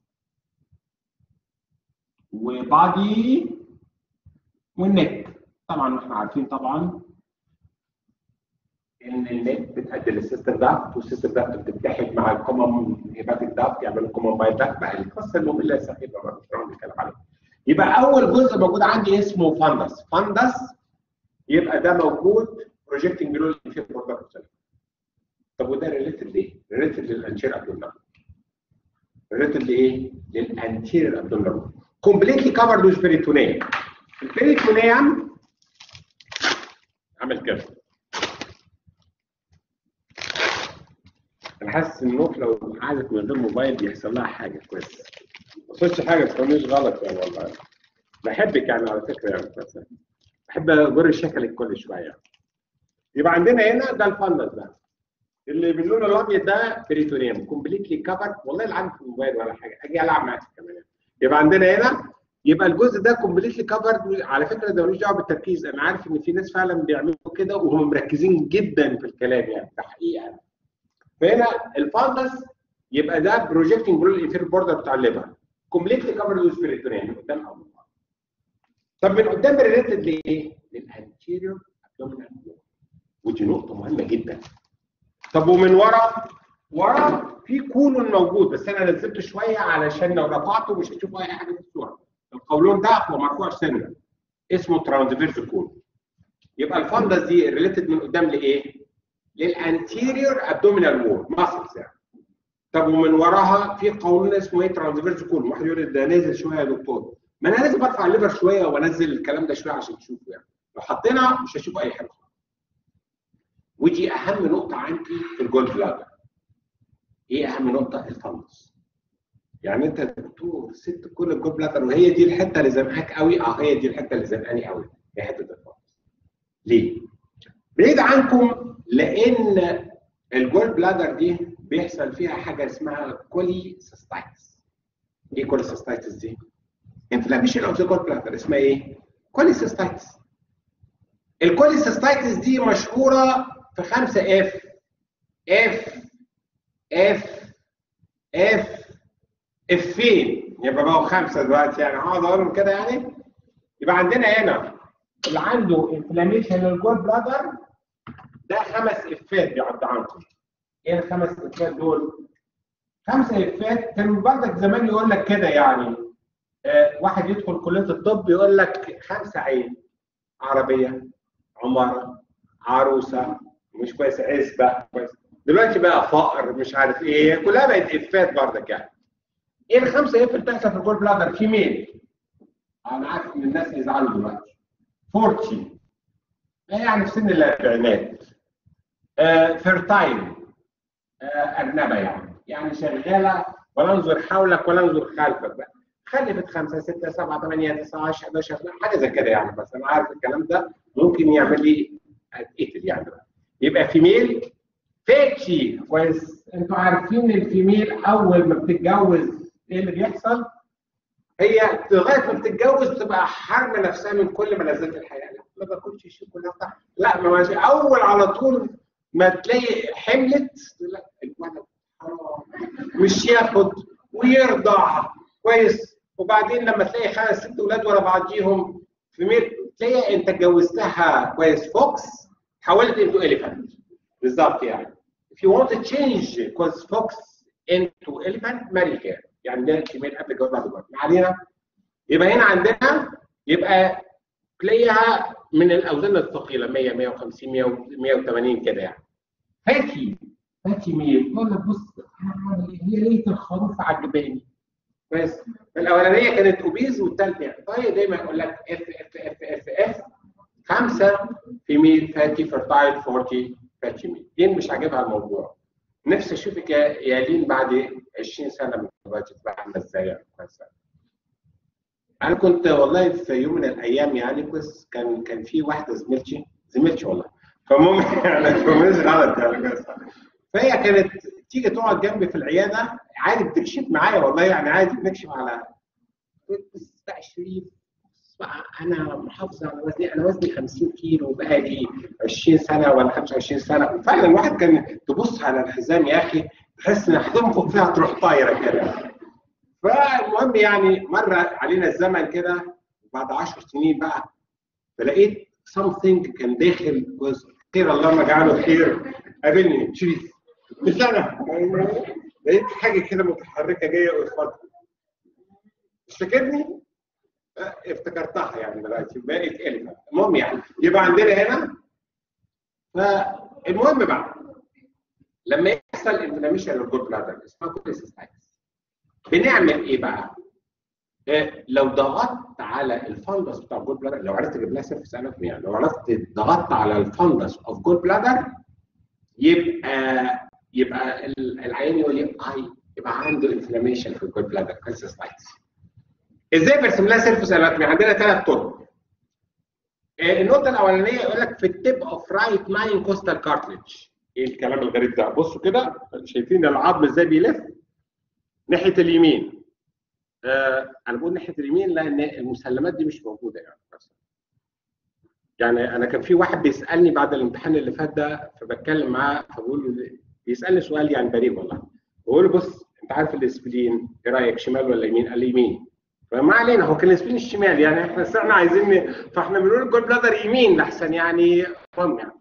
وبادي والنك طبعا احنا عارفين طبعا ان النك بتأدي للسيستم دافت والسيستم دافت بتتحد مع الكومن هيباتيك دافت يعمل كومن باي دافت بقى القصه الممله السخيفه ما مش هنقعد نتكلم عليها يبقى اول جزء موجود عندي اسمه فندس فندس يبقى ده موجود بروجيكتنج بلو الانفيريور طب وده ريليتد ليه؟ ريليتد للانتير ابدومينال ريليتد لايه؟ للانتير ابدومينال كومبليتلي كفرد ويز بيريتونيم البيريتونيم عمل كده انا حاسس ان النوف لو قعدت من غير موبايل بيحصل لها حاجه كويس ما تقولش حاجه ما تفهمنيش غلط يعني والله بحبك يعني على فكره يعني بس بحب اجر شكلك كل شويه يبقى عندنا هنا ده الفندس ده اللي باللون الابيض ده بريتونيوم كومبليتلي كفر والله اللي عندي في الموبايل ولا حاجه اجي العب معاك كمان يبقى عندنا هنا يبقى الجزء ده كومبليتلي كفرد على فكره ده ملوش دعوه بالتركيز انا عارف ان في ناس فعلا بيعملوا كده وهم مركزين جدا في الكلام يعني تحقيقا فهنا الفندس يبقى ده بروجيكتنج بلو الانفير بوردر بتاع الليفر كومبليتلي كفرد ويز بريتونيوم من قدام او من ورا طب من قدام ريليتد لايه؟ للانتيريور ابدومينال ودي نقطه مهمه جدا طب ومن ورا ورا في كولون موجود بس انا نزلته شويه علشان لو رفعته مش هتشوفوا اي حاجه في الصوره القولون ده هو مرفوع سنه اسمه ترانسفيرس كولون يبقى الفندس دي ريليتد من قدام لايه؟ للانتيريور ابدومينال وول ماسلز يعني طب ومن وراها في قولون اسمه ايه ترانسفيرس كولون واحد يقول لي ده نازل شويه يا دكتور ما انا لازم ارفع الليفر شويه وانزل الكلام ده شويه عشان تشوفه يعني لو حطينا مش هشوف اي حاجه ودي اهم نقطه عندي في الجول بلادر ايه اهم نقطه الفندس يعني انت دكتور سبت كل الجول بلادر وهي دي الحته اللي زنقاك قوي اه هي دي الحته اللي زنقاني قوي هي حته الفندس ليه بعيد عنكم لان الجول بلادر دي بيحصل فيها حاجه اسمها كولي سيستايتس ايه كولي سيستايتس دي انفلاميشن اوف ذا جول بلادر اسمها ايه كولي سيستايتس الكولي سيستايتس دي مشهوره في 5 اف اف اف اف افين يبقى بقوا خمسه دلوقتي يعني هقعد اقولهم كده يعني يبقى عندنا هنا اللي عنده انفلاميشن للجول بلادر ده خمس افات بيعد عنكم ايه الخمس افات دول؟ خمسه افات كانوا بردك زمان يقول لك كده يعني آه واحد يدخل كليه الطب يقول لك خمسه عين عربيه عماره عروسه مش كويس عزبه كويس دلوقتي بقى فقر مش عارف ايه كلها بقت افات بردك يعني ايه الخمسه اف اللي بتحصل في الجول بلادر في ميل انا عارف ان الناس يزعلوا دلوقتي 40 يعني في سن الاربعينات فيرتايل ارنبه يعني يعني شغاله ولا انظر حولك ولا انظر خلفك بقى خلفت خمسه سته سبعه ثمانيه تسعه 10 11 حاجه زي كده يعني بس انا عارف الكلام ده ممكن يعمل لي اتقتل يعني بقى. يبقى فيميل فيتشي كويس انتوا عارفين الفيميل اول ما بتتجوز ايه اللي بيحصل؟ هي لغايه ما بتتجوز بتبقى حارمه نفسها من كل ملذات الحياه لا ما باكلش شوكولاته لا ما ماشي اول على طول ما تلاقي حملت لا الولد حرام مش ياخد ويرضع كويس وبعدين لما تلاقي خمس ست اولاد ورا بعضيهم في ميل تلاقي انت اتجوزتها كويس فوكس حولت انتو اليفانت بالظبط يعني if you want to change because fox into elephant marry her يعني ده كمية قبل الجواز بعد الجواز ما علينا يبقى هنا عندنا يبقى تلاقيها من الاوزان الثقيله 100 150 100 180 كده يعني فاتي فاتي مين؟ يقول لك بص هي ليله الخروف عجباني كويس الاولانيه كانت اوبيز والثالثه طيب دايما يقول لك اف اف اف اف اف خمسه في ميل فاتي فيرتايل 40 فاتي ميل دين مش عاجبها الموضوع نفسي اشوفك يا يا لين بعد 20 سنه من دلوقتي تبقى عامله ازاي انا كنت والله في يوم من الايام يعني بس كان كان في واحده زميلتي زميلتي والله فالمهم يعني مش غلط يعني بس فهي كانت تيجي تقعد جنبي في العياده عادي بتكشف معايا والله يعني عادي بنكشف على بس بقى شريف بقى انا محافظه على وزني انا وزني 50 كيلو بقالي 20 سنه ولا 25 سنه وفعلا الواحد كان تبص على الحزام يا اخي تحس ان هتنفخ فيها تروح طايره كده فالمهم يعني مر علينا الزمن كده بعد 10 سنين بقى فلقيت something كان داخل خير اللهم اجعله خير قابلني شريف مش انا لقيت حاجه كده متحركه جايه قصادي مش فاكرني؟ افتكرتها يعني دلوقتي بقت الفا المهم يعني يبقى عندنا هنا فالمهم بقى لما يحصل انفلاميشن للجول بلادر اسمها كوليسيستايتس بنعمل ايه بقى؟ إيه لو ضغطت على الفندس بتاع الجول بلادر لو عرفت تجيب لها سيرفس اناتومي يعني لو عرفت ضغطت على الفندس اوف جول بلادر يبقى يبقى العيان يقول لي اي يبقى عنده انفلاميشن في الجول بلادر كوليسيستايتس ازاي برسم لها سيرفس اناتومي عندنا ثلاث طرق النقطه الاولانيه يقول لك في التيب اوف رايت ماين كوستال كارتلج ايه الكلام الغريب ده بصوا كده شايفين العظم ازاي بيلف ناحيه اليمين آه انا بقول ناحيه اليمين لان المسلمات دي مش موجوده يعني بس. يعني انا كان في واحد بيسالني بعد الامتحان اللي فات ده فبتكلم معاه فبقول له بيسالني سؤال يعني بريء والله بقول له بص انت عارف الاسبلين ايه رايك شمال ولا يمين؟ قال لي يمين فما علينا هو كان الاسبلين الشمال يعني احنا بس احنا عايزين فاحنا بنقول الجول بلادر يمين لحسن يعني فهم يعني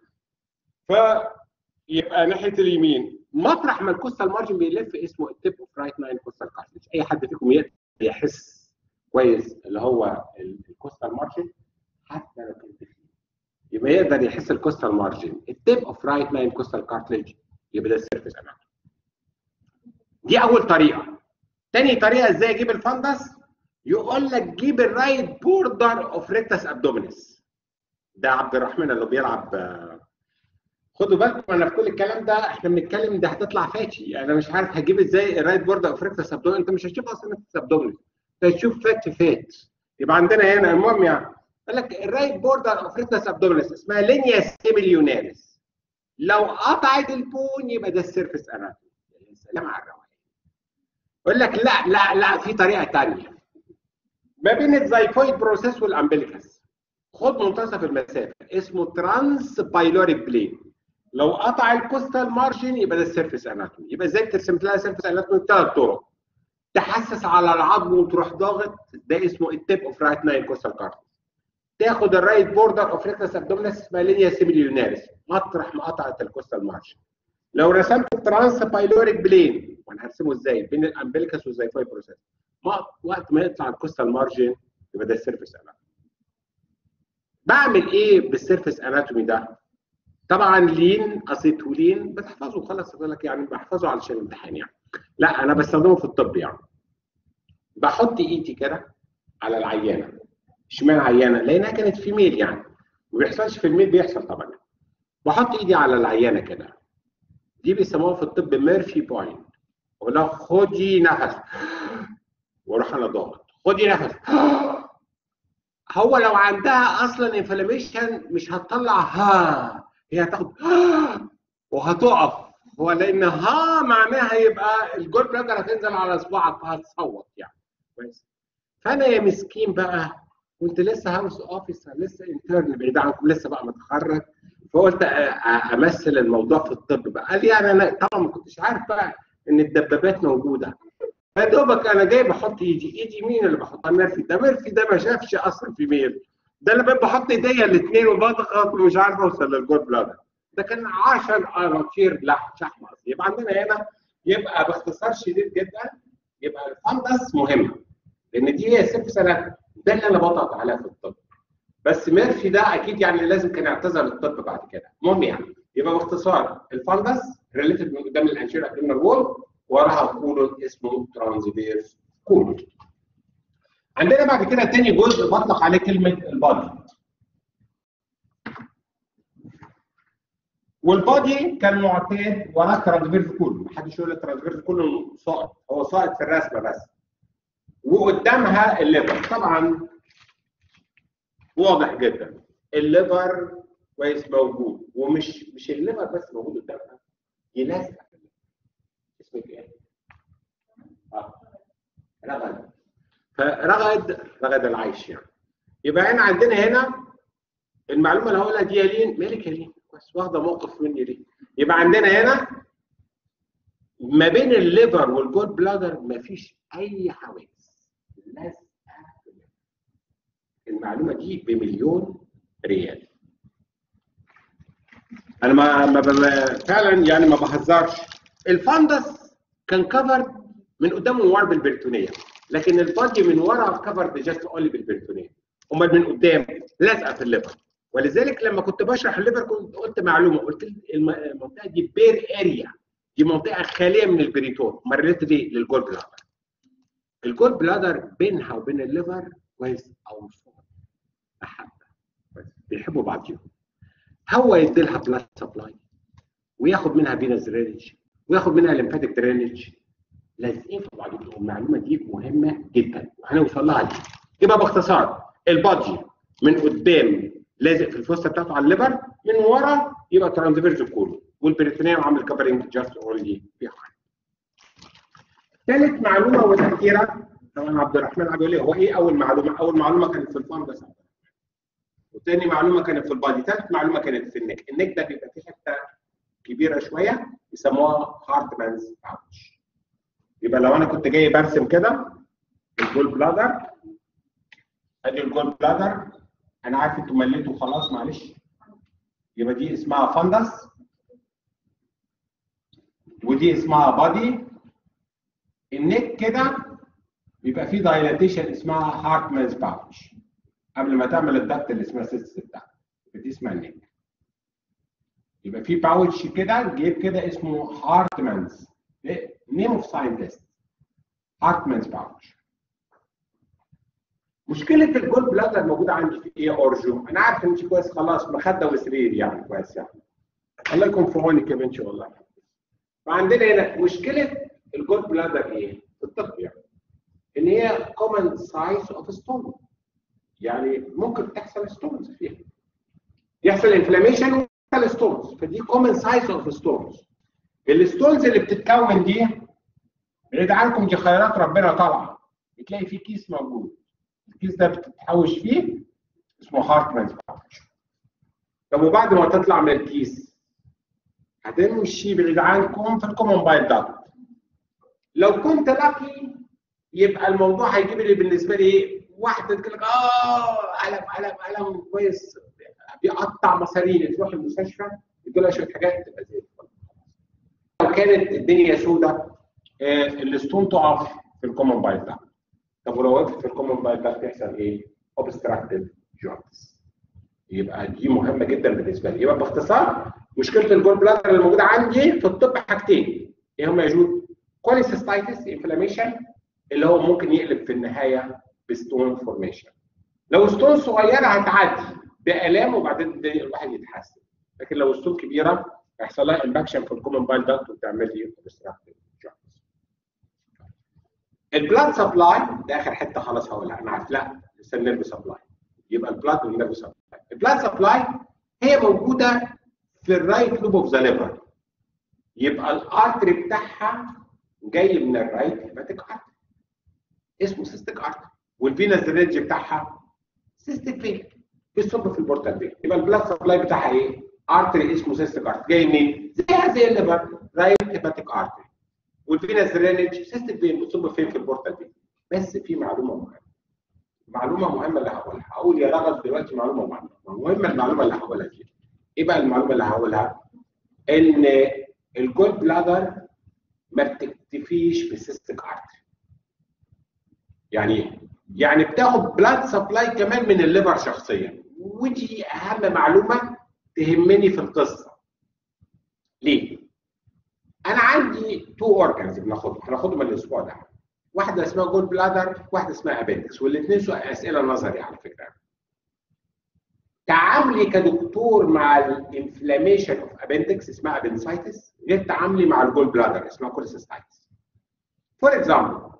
فيبقى ناحيه اليمين مطرح ما الكوستال مارجن بيلف اسمه التيب اوف رايت ناين كوستال كارتلج اي حد فيكم يقدر يحس كويس اللي هو الكوستال مارجن حتى لو كان تخين يبقى يقدر يحس الكوستال مارجن التيب اوف رايت ناين كوستال كارتلج يبقى ده السيرفيس اناتومي دي اول طريقه تاني طريقه ازاي اجيب الفندس يقول لك جيب الرايت بوردر اوف ريكتس ابدومينس ده عبد الرحمن اللي بيلعب خدوا بالكم انا في كل الكلام ده احنا بنتكلم ده هتطلع فاتي انا مش عارف هجيب ازاي الرايت بوردر اوف ريكتس ابدومينس انت مش هتشوف اصلا ريكتس ابدومينس انت هتشوف فات فات يبقى عندنا هنا المهم يعني قال لك الرايت بوردر اوف ريكتس ابدومينس اسمها لينيا سيميليوناريس لو قطعت البون يبقى ده السيرفيس اناتومي يا سلام على الروقان يقول لك لا لا لا في طريقه ثانيه ما بين الزايفويد بروسيس والامبليكس خد منتصف المسافه اسمه ترانس بايلوريك بلين لو قطع الكوستال مارجن يبقى ده السيرفيس اناتومي يبقى ازاي ترسم لها سيرفيس اناتومي بثلاث طرق تحسس على العظم وتروح ضاغط ده اسمه التيب اوف رايت ناين كوستال كارتس تاخد الرايت بوردر اوف ريكتس ابدومينس اسمها لينيا سيميليوناريس مطرح ما قطعت الكوستال مارجن لو رسمت ترانس بايلوريك بلين وانا هرسمه ازاي بين الامبليكس والزايفويد بروسيس وقت ما يطلع الكوستال مارجن يبقى ده السيرفيس اناتومي بعمل ايه بالسيرفيس اناتومي ده طبعا لين اسيتولين بتحفظه خلاص بقول لك يعني بحفظه علشان الامتحان يعني لا انا بستخدمه في الطب يعني بحط ايدي كده على العيانه اشمعنى عيانه؟ لانها كانت في ميل يعني ما بيحصلش في الميل بيحصل طبعا بحط ايدي على العيانه كده دي بيسموها في الطب ميرفي بوينت اقول لها خدي نفس واروح انا ضاغط خدي نفس هو لو عندها اصلا انفلاميشن مش هتطلع ها هي هتاخد وهتقف هو لان ها معناها يبقى الجول بلادر هتنزل على صباعك فهتصوت يعني كويس فانا يا مسكين بقى كنت لسه هاوس اوفيسر لسه انترن بعيد عنكم لسه بقى متخرج فقلت امثل الموضوع في الطب بقى قال يعني انا طبعا ما كنتش عارف بقى ان الدبابات موجوده فدوبك انا جاي بحط ايدي ايدي مين اللي بحطها ميرفي ده ميرفي ده ما شافش اصلا في ميل ده انا بحط ايديا الاثنين وبضغط ومش عارف اوصل للجول بلادر ده كان 10 اراتير لحم شحم اصلي يبقى عندنا هنا يبقى باختصار شديد جدا يبقى الفندس مهمه لان دي هي ست سنوات ده اللي انا بضغط عليها في الطب بس ميرفي ده اكيد يعني لازم كان يعتزل الطب بعد كده المهم يعني يبقى باختصار الفندس ريليتد من قدام الانشير ابدومينال وول وراها كولون اسمه ترانزفيرس كولون عندنا بعد كده تاني جزء بطلق عليه كلمه البادي والبادي كان معتاد وراه ترانسفيرس كولون محدش يقول الترانسفيرس كولون ساقط هو ساقط في الرسمه بس وقدامها الليفر طبعا واضح جدا الليفر كويس موجود ومش مش الليفر بس موجود قدامها دي لازقه اسمك ايه؟ اه رغد فرغد رغد العيش يعني يبقى هنا عندنا هنا المعلومه اللي هقولها دي يالين مالك يالين بس واخده موقف مني ليه؟ يبقى عندنا هنا ما بين الليفر والجول بلادر مفيش اي حواجز لازقه المعلومه دي بمليون ريال انا ما, ما فعلا يعني ما بهزرش الفندس كان كفر من قدام ومن ورا بالبرتونيه لكن البادي من ورا كفر جاست اونلي بالبرتونيه امال من قدام لازقه في الليفر ولذلك لما كنت بشرح الليفر كنت قلت معلومه قلت المنطقه دي بير اريا دي منطقه خاليه من البريتون مريت دي للجول بلادر الجول بلادر بينها وبين الليفر كويس او محبه بيحبوا بعضهم هو يدي لها بلاد سبلاي وياخد منها فينس درينج وياخد منها ليمفاتيك درينج لازقين في بعضهم المعلومه دي مهمه جدا وهنوصل لها دي يبقى باختصار البادجي من قدام لازق في الفوسطه بتاعته على الليفر من ورا يبقى ترانسفيرز كله والبريتونيوم عامل كفرنج جاست اونلي في حاجه ثالث معلومه والاخيره طبعا عبد الرحمن عبد لي هو ايه اول معلومه؟ اول معلومه كانت في الفندس وثاني معلومه كانت في البادي ثالث معلومه كانت في النك النك ده بيبقى فيه حته كبيره شويه يسموها هارتمانز باوتش يبقى لو انا كنت جاي برسم كده الجول بلادر ادي الجول بلادر انا عارف انتوا مليتوا خلاص معلش يبقى دي اسمها فندس ودي اسمها بادي النك كده بيبقى فيه دايلاتيشن اسمها هارتمانز باوتش قبل ما تعمل الضغط اللي اسمها سيست بتاعتك دي اسمها النك يبقى في باوتش كده جيب كده اسمه هارتمانز نيم اوف ساينتست هارتمانز باوتش مشكله الجول بلادر موجوده عندي في ايه يا اورجو انا عارف ان انت كويس خلاص مخده وسرير يعني كويس يعني الله يكون في عونك يا بنتي والله فعندنا هنا مشكله الجول بلادر ايه في الطب يعني ان هي كومن سايز اوف ستون يعني ممكن تحصل ستونز فيها يحصل انفلاميشن ويحصل ستونز فدي كومن سايز اوف ستونز الستونز اللي بتتكون دي بعيد عنكم دي خيرات ربنا طالعه بتلاقي في كيس موجود الكيس ده بتتحوش فيه اسمه هارتمانز باوتش طب وبعد ما تطلع من الكيس هتمشي بعيد عنكم في الكومن بايل داكت لو كنت لاكي يبقى الموضوع هيجيب لي بالنسبه لي ايه واحده تقول لك اه الم الم الم كويس بيقطع مصارين تروح المستشفى يدوا لها شويه حاجات تبقى زي الفل لو كانت الدنيا سوداء آه الستون تقف في الكومن بايل داكت طب ولو وقفت في الكومن بايل داكت يحصل ايه؟ اوبستراكتيف جوينتس يبقى دي مهمه جدا بالنسبه لي يبقى باختصار مشكله الجول بلادر اللي موجوده عندي في الطب حاجتين ايه هم يا جود؟ كوليسيستايتس انفلاميشن اللي هو ممكن يقلب في النهايه بستون فورميشن لو ستون صغيره هتعدي بالام وبعدين الواحد يتحسن لكن لو ستون كبيره هيحصل لها امباكشن في الكومن بايل داكت وتعمل لي obstructive jaundice. البلاد سبلاي ده اخر حته خلاص هقولها انا عارف لا لسه النيرف سبلاي يبقى البلاد والنيرف سبلاي البلاد سبلاي هي موجوده في الرايت لوب اوف ذا ليفر يبقى الارتري بتاعها جاي من الرايت هيباتيك ارتري اسمه سيستيك ارتري والفينس رينج بتاعها سيستيك فين بيصب في البورتال فين يبقى البلاد سبلاي بتاعها ايه؟ ارتري اسمه سيستيك ارتري جاي منين؟ زيها زي الليفر رايت هيباتيك ارتري والفينس رينج سيستيك فين بتصب فين في البورتال فين بس في معلومه مهمه معلومه مهمه اللي هقولها هقول يا رغد دلوقتي معلومه مهمه مهمه المعلومه اللي هقولها دي ايه بقى المعلومه اللي هقولها؟ ان الجول بلادر ما بتكتفيش بسيستيك ارتري يعني ايه؟ يعني بتاخد بلاد سبلاي كمان من الليفر شخصيا ودي اهم معلومه تهمني في القصه ليه؟ انا عندي تو اورجانز بناخدهم هناخدهم الاسبوع ده واحده اسمها جول بلادر واحده اسمها ابندكس والاثنين اسئله نظري على فكره تعاملي كدكتور مع الانفلاميشن اوف ابندكس اسمها ابنسايتس غير تعاملي مع الجول بلادر اسمها كوليسيستايتس فور اكزامبل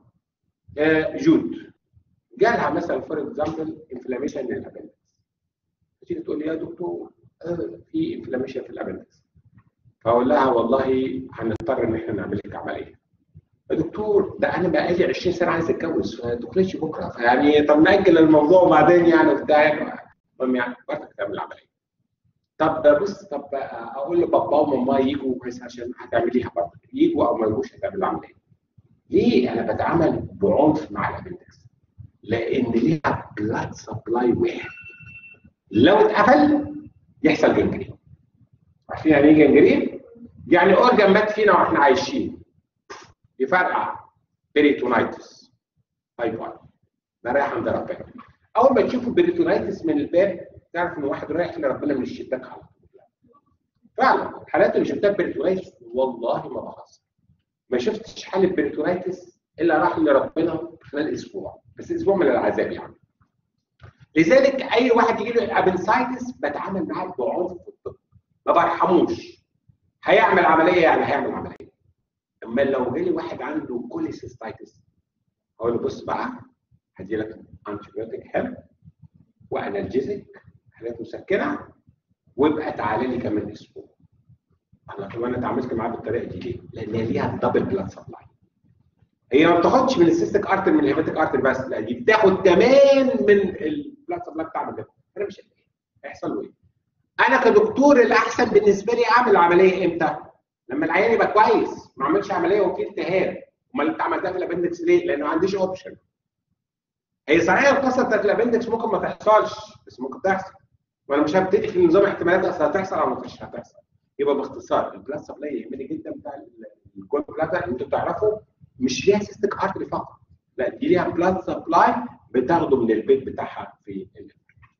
جود جالها مثلا فور اكزامبل انفلاميشن للابندكس تيجي تقول لي يا دكتور آه في انفلاميشن في الابندكس فاقول لها والله هنضطر ان احنا نعمل لك عمليه يا دكتور ده انا بقالي 20 سنه عايز اتجوز فدخلتش بكره فيعني طب ناجل الموضوع وبعدين يعني بتاع المهم يعني برضك تعمل العمليه طب بص طب اقول لبابا وماما يجوا بس عشان هتعمليها برضه يجوا او ما يجوش هتعمل العمليه ليه انا بتعامل بعنف مع الابندكس لان ليها بلاد سبلاي واحد لو اتقفل يحصل جنجرين عارفين يعني ايه جنجرين؟ يعني اورجان مات فينا واحنا عايشين يفرقع بريتونايتس تايب ده رايح عند ربنا اول ما تشوفوا بريتونايتس من الباب تعرف ان واحد رايح لربنا من الشباك على طول فعلا الحالات اللي شفتها بريتونايتس والله ما بهزر ما شفتش حاله بريتونايتس الا راح لربنا خلال اسبوع بس اسبوع من العذاب يعني لذلك اي واحد يجي له ابنسايتس بتعامل معاه بعنف في الطب ما برحموش هيعمل عمليه يعني هيعمل عمليه اما لو جالي واحد عنده كوليسيستايتس اقول له بص بقى هدي لك انتيبيوتيك حلو وانالجيزك حاجات مسكنه وابقى تعالى لي كمان اسبوع انا كمان اتعاملت معاه بالطريقه دي ليه؟ لان هي ليها دبل بلاد سبلاي هي ما بتاخدش من السيستيك ارتر من الهيباتيك ارتر بس لا دي بتاخد كمان من البلاد سبلاي بتاع الليفر انا مش هيحصل له ايه؟ انا كدكتور الاحسن بالنسبه لي اعمل العمليه امتى؟ لما العيان يبقى كويس ما اعملش عمليه وفي التهاب امال انت عملتها في الابندكس ليه؟ لانه ما عنديش اوبشن هي صحيح القصه بتاعت الابندكس ممكن ما تحصلش بس ممكن تحصل وانا مش هبتدي في نظام احتمالات اصل هتحصل او مش هتحصل يبقى باختصار البلاد سبلاي يهمني جدا بتاع الجول بلاد انتوا تعرفوا مش ليها سيستيك ارتري فقط لا دي ليها بلاد سبلاي بتاخده من البيت بتاعها في الليفر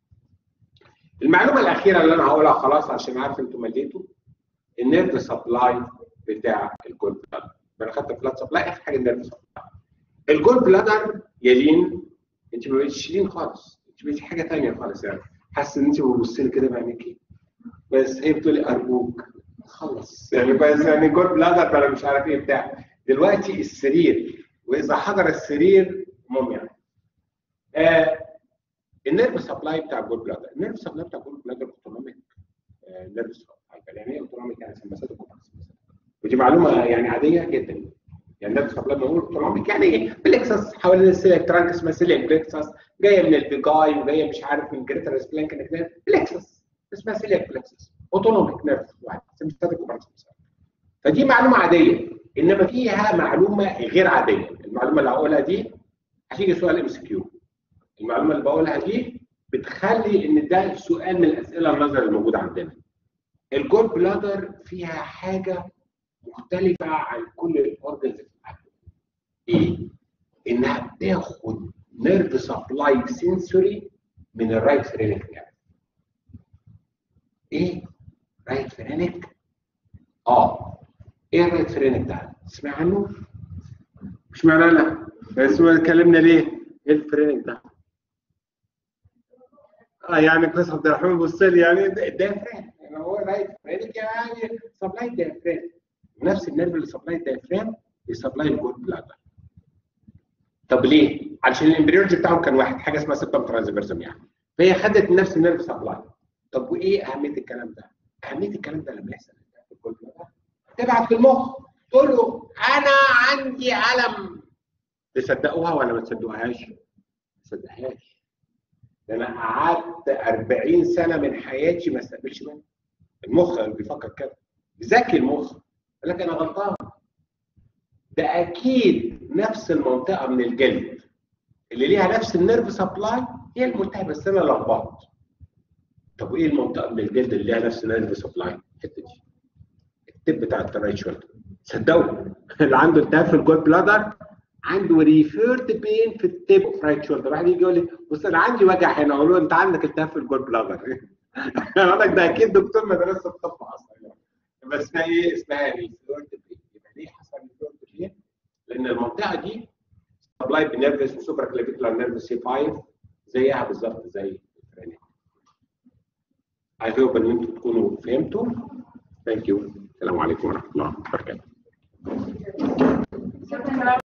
المعلومه الاخيره اللي انا هقولها خلاص عشان عارف انتوا مليتوا النيرف سبلاي بتاع الجول بلادر انا خدت بلاد سبلاي اخر حاجه النيرف سبلاي الجول بلادر يلين انت ما بقتش لين خالص انت بقيتي حاجه ثانيه خالص يعني حاسس ان انت بتبصي لي كده بعينيكي بس هي بتقولي ارجوك خلص يعني بس يعني جول بلادر انا مش عارف ايه بتاع دلوقتي السرير واذا حضر السرير المهم يعني آه النيرف سبلاي بتاع الجول بلادر النيرف سبلاي بتاع الجول بلادر اوتونوميك نيرف سبلاي يعني ايه اوتونوميك يعني سماسات الكوباكس ودي معلومه يعني عاديه جدا يعني النيرف سبلاي بنقول اوتونوميك يعني ايه بلكسس حوالين السيليك ترانك اسمها سيليك بلكسس جايه من البيجاي وجايه مش عارف من جريتر سبلانك بلكسس اسمها سيليك بلكسس اوتونوميك نيرف واحد سماسات الكوباكس فدي معلومه عاديه انما فيها معلومه غير عاديه المعلومه اللي هقولها دي هتيجي سؤال ام سي كيو المعلومه اللي بقولها دي بتخلي ان ده سؤال من الاسئله النظري الموجوده عندنا الجول بلادر فيها حاجه مختلفه عن كل الاورجنز في العالم ايه انها بتاخد نيرف سبلاي سنسوري من الرايت فرينك نيرف ايه رايت فرينك اه ايه الرايت فرينك ده تسمع عنه مش معنى لا بس ما اتكلمنا ليه ايه الفرينك ده اه يعني قصه عبد الرحمن بص لي يعني الديافرام يعني هو رايت فرينك يعني سبلاي الديافرام نفس النيرف اللي سبلاي الديافرام بيسبلاي الجول بلادر طب ليه؟ عشان الامبريولوجي بتاعهم كان واحد حاجه اسمها سيبتم ترانزفيرزم يعني فهي خدت نفس النيرف سبلاي طب وايه اهميه الكلام ده؟ اهميه الكلام ده لما يحصل في الجول بلادر تبعت للمخ تقول له انا عندي الم تصدقوها ولا ما تصدقوهاش؟ ما تصدقهاش ده انا قعدت 40 سنه من حياتي ما استقبلش منه المخ اللي بيفكر كده ذكي المخ يقول لك انا غلطان ده اكيد نفس المنطقه من الجلد اللي ليها نفس النيرف سبلاي هي الملتهبه بس انا لخبطت طب وايه المنطقه من الجلد اللي ليها نفس النيرف سبلاي الحته دي التب بتاع الرايت شولدر صدقوا اللي عنده التهاب في الجول بلادر عنده ريفيرد بين في التيب اوف رايت شولدر واحد يجي يقول لي بص انا عندي وجع هنا اقول له انت عندك التهاب في الجول بلادر اقول لك ده اكيد دكتور مدرسه الطب اصلا يعني. بس اسمها ايه؟ اسمها ريفيرد بين يبقى ليه حصل ريفيرد بين؟ لان المنطقه دي سبلاي بنيرفس وسوبر كلافيكولار نيرف سي 5 زيها بالظبط زي الفرينيك اي هوب ان انتم تكونوا فهمتوا ثانك يو السلام عليكم ورحمه الله وبركاته